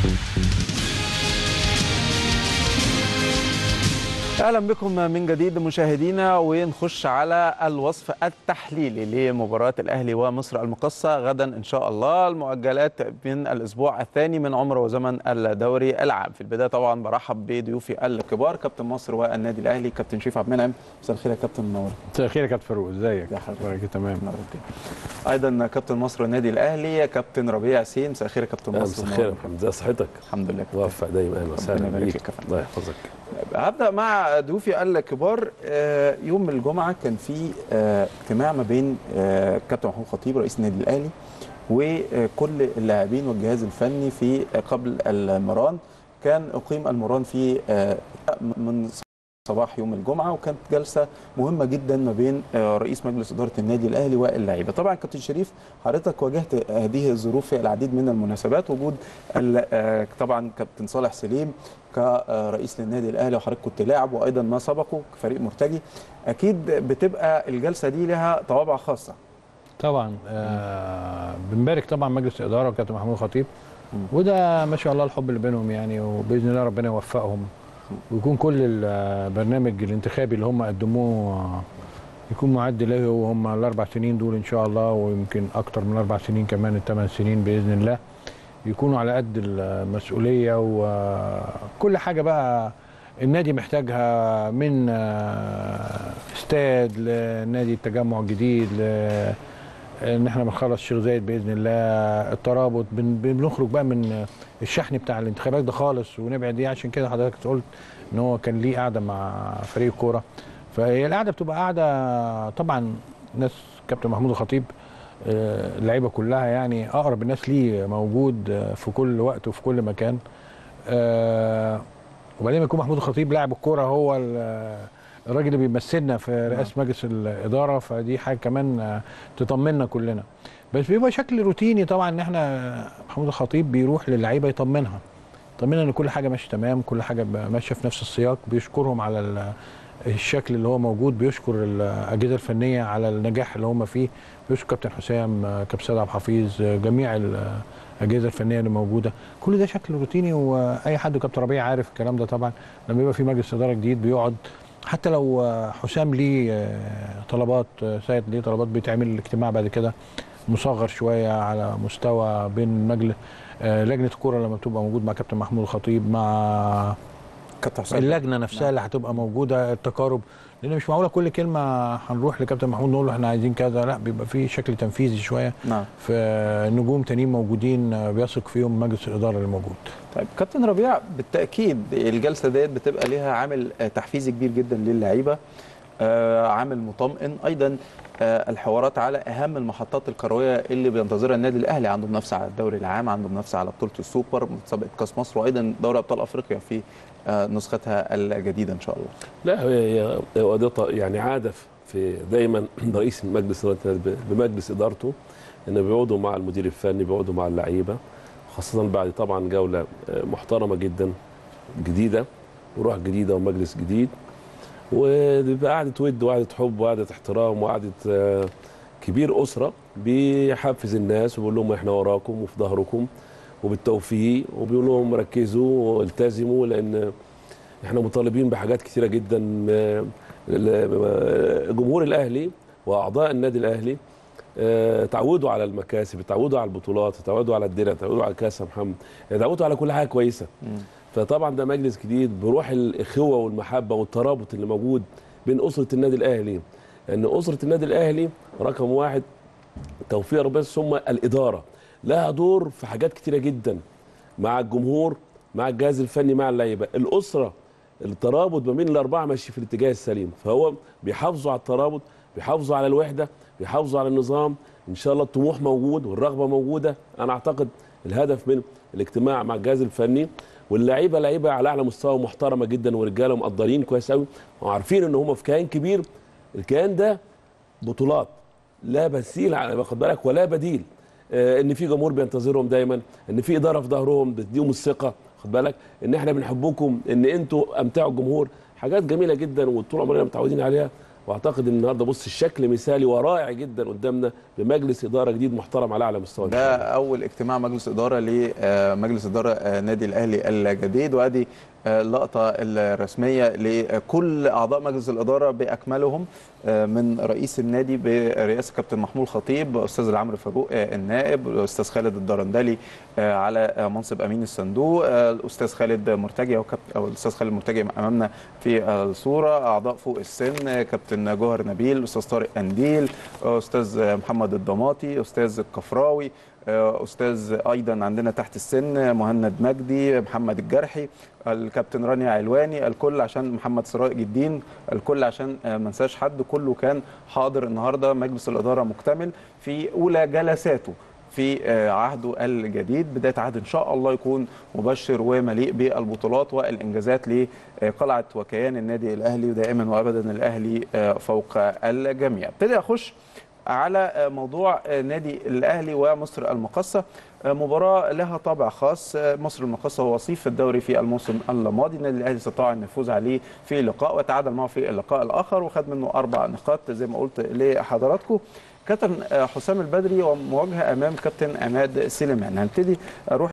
اهلا بكم من جديد مشاهدينا ونخش على الوصف التحليلي لمباراه الاهلي ومصر المقصه غدا ان شاء الله المؤجلات من الاسبوع الثاني من عمر وزمن الدوري العام في البدايه طبعا برحب بضيوفي الكبار كابتن مصر والنادي الاهلي كابتن شريف عبد المنعم مساء الخير يا كابتن منور مساء الخير يا كابتن فاروق ازيك يا حضرتك. أخبارك إيه؟ تمام منورتين. ايضا كابتن مصر والنادي الاهلي كابتن ربيع ياسين مساء الخير يا كابتن مصر مساء الخير يا محمد ازي صحتك الحمد لله كابتن. موفق دايما اهلا ربنا وسهلا يبارك بيك لك يا فندم. الله يحفظك هبدا مع ضيوفي الكبار آه، يوم الجمعه كان في آه، اجتماع ما بين آه، كابتن محمود خطيب رئيس النادي الاهلي وكل اللاعبين والجهاز الفني في قبل المران كان اقيم المران في آه، من صباح يوم الجمعه وكانت جلسه مهمه جدا ما بين آه، رئيس مجلس اداره النادي الاهلي واللاعيبه طبعا كابتن شريف حضرتك واجهت هذه الظروف في العديد من المناسبات وجود ال- آه، طبعا كابتن صالح سليم كرئيس للنادي الاهلي وحضرتك كنت لاعب وايضا ما سبقه كفريق مرتجي اكيد بتبقى الجلسه دي لها طوابع خاصه طبعا آه بنبارك طبعا مجلس الاداره وكابتن محمود خطيب وده ما شاء الله الحب اللي بينهم يعني وباذن الله ربنا يوفقهم ويكون كل البرنامج الانتخابي اللي هم قدموه آه، يكون معد له وهم الاربع سنين دول ان شاء الله ويمكن اكتر من اربع سنين كمان الثمان سنين باذن الله يكونوا على قد المسؤوليه وكل حاجه بقى النادي محتاجها من آه، استاد لنادي التجمع الجديد ل ان احنا بنخلص شيخ زايد باذن الله الترابط بن- بنخرج بقى من الشحن بتاع الانتخابات ده خالص ونبعد دي عشان كده حضرتك قلت ان هو كان ليه قعده مع فريق الكوره فهي القعده بتبقى قعده طبعا ناس كابتن محمود الخطيب آه، اللعيبه كلها يعني اقرب الناس ليه موجود آه، في كل وقت وفي كل مكان آه، وبعدين يكون محمود الخطيب لاعب الكوره هو ال- الراجل اللي بيمثلنا في رئاسه مجلس الاداره فدي حاجه كمان آه، تطمنا كلنا بس بيبقى شكل روتيني طبعا ان احنا محمود الخطيب بيروح للعيبه يطمنها يطمنها ان كل حاجه ماشيه تمام كل حاجه ب- ماشيه في نفس السياق بيشكرهم على ال- الشكل اللي هو موجود بيشكر الاجهزه الفنيه على النجاح اللي هم فيه بيشكر كابتن حسام آه، كابتن سيد عبد الحفيظ آه، جميع الاجهزه الفنيه اللي موجوده كل ده شكل روتيني واي حد كابتن ربيع عارف الكلام ده طبعا لما يبقى في مجلس اداره جديد بيقعد حتى لو آه، حسام ليه آه، طلبات آه، سيد ليه طلبات بيتعمل الاجتماع بعد كده مصغر شويه على مستوى بين مجلس آه، لجنه الكوره لما بتبقى موجود مع كابتن محمود الخطيب مع كابتن حسام اللجنه نفسها اللي هتبقى موجوده التقارب لان مش معقوله كل كلمه هنروح لكابتن محمود نقول له احنا عايزين كذا لا بيبقى في شكل تنفيذي شويه نعم في نجوم تانيين موجودين آه، بيثق فيهم مجلس الاداره اللي موجود طيب كابتن ربيع بالتاكيد الجلسه ديت بتبقى ليها عامل آه، تحفيزي كبير جدا للعيبه آه، عامل مطمئن ايضا آه، الحوارات على اهم المحطات الكرويه اللي بينتظرها النادي الاهلي عنده منافسه على الدوري العام عنده منافسه على بطوله السوبر مسابقه كاس مصر وايضا دوري ابطال افريقيا في آه، نسختها الجديده ان شاء الله لا هي هي- هو ده ط- يعني عاده في دايما رئيس مجلس إدارة النادي ب- بمجلس ادارته انه بيقعدوا مع المدير الفني بيقعدوا مع اللعيبه خاصه بعد طبعا جوله آه، محترمه جدا جديده وروح جديده ومجلس جديد وبيبقى قعده ود وقعده حب وقعده احترام وقعده آه، كبير اسره بيحفز الناس وبيقول لهم احنا وراكم وفي ظهركم وبالتوفيق وبيقول لهم ركزوا والتزموا لان احنا مطالبين بحاجات كثيره جدا آه، ال- جمهور الاهلي واعضاء النادي الاهلي آه، تعودوا على المكاسب تعودوا على البطولات تعودوا على الدرع تعودوا على الكاس يا محمد تعودوا على كل حاجه كويسه فطبعا ده مجلس جديد بروح الاخوه والمحبه والترابط اللي موجود بين اسره النادي الاهلي لان اسره النادي الاهلي رقم واحد توفيق ربنا ثم الاداره لها دور في حاجات كتيره جدا مع الجمهور مع الجهاز الفني مع اللعيبه الاسره الترابط ما بين الاربعه ماشي في الاتجاه السليم فهو بيحافظوا على الترابط بيحافظوا على الوحده بيحافظوا على النظام ان شاء الله الطموح موجود والرغبه موجوده انا اعتقد الهدف من الاجتماع مع الجهاز الفني واللعيبه لعيبه على اعلى مستوى محترمه جدا ورجاله مقدرين كويس قوي وعارفين ان هم في كيان كبير الكيان ده بطولات لا مثيل على واخد بالك ولا بديل آه، ان في جمهور بينتظرهم دايما ان في اداره في ظهرهم بتديهم الثقه خد بالك ان احنا بنحبكم ان انتوا امتعوا الجمهور حاجات جميله جدا وطول عمرنا متعودين عليها واعتقد ان النهارده بص الشكل مثالي ورائع جدا قدامنا بمجلس اداره جديد محترم على اعلى مستوى إن شاء ده الله. اول اجتماع مجلس اداره لمجلس اداره آه، نادي الاهلي الجديد وادي آه، اللقطه الرسميه لكل اعضاء مجلس الاداره باكملهم آه، من رئيس النادي برئاسه كابتن محمود خطيب استاذ عمرو فاروق آه، النائب الاستاذ خالد الدرندلي آه، على آه، منصب امين الصندوق آه، الاستاذ خالد مرتجي او كابتن او الاستاذ خالد مرتجي امامنا في الصوره اعضاء فوق السن آه، كابتن جوهر نبيل استاذ طارق انديل آه، استاذ محمد الضماطي استاذ الكفراوي آه، استاذ ايضا عندنا تحت السن مهند مجدي محمد الجرحي الكابتن رانيا علواني الكل عشان محمد سراج الدين الكل عشان آه، ما ننساش حد كله كان حاضر النهارده مجلس الاداره مكتمل في اولى جلساته في آه، عهده الجديد بدايه عهد ان شاء الله يكون مبشر ومليء بالبطولات والانجازات لقلعه وكيان النادي الاهلي ودائما وابدا الاهلي آه، فوق الجميع ابتدي اخش على موضوع نادي الاهلي ومصر المقاصه مباراه لها طابع خاص مصر المقاصه هو وصيف الدوري في الموسم الماضي النادي الاهلي استطاع ان يفوز عليه في لقاء وتعادل معه في اللقاء الاخر وخد منه اربع نقاط زي ما قلت لحضراتكم كابتن حسام البدري ومواجهه امام كابتن عماد سليمان هنبتدي اروح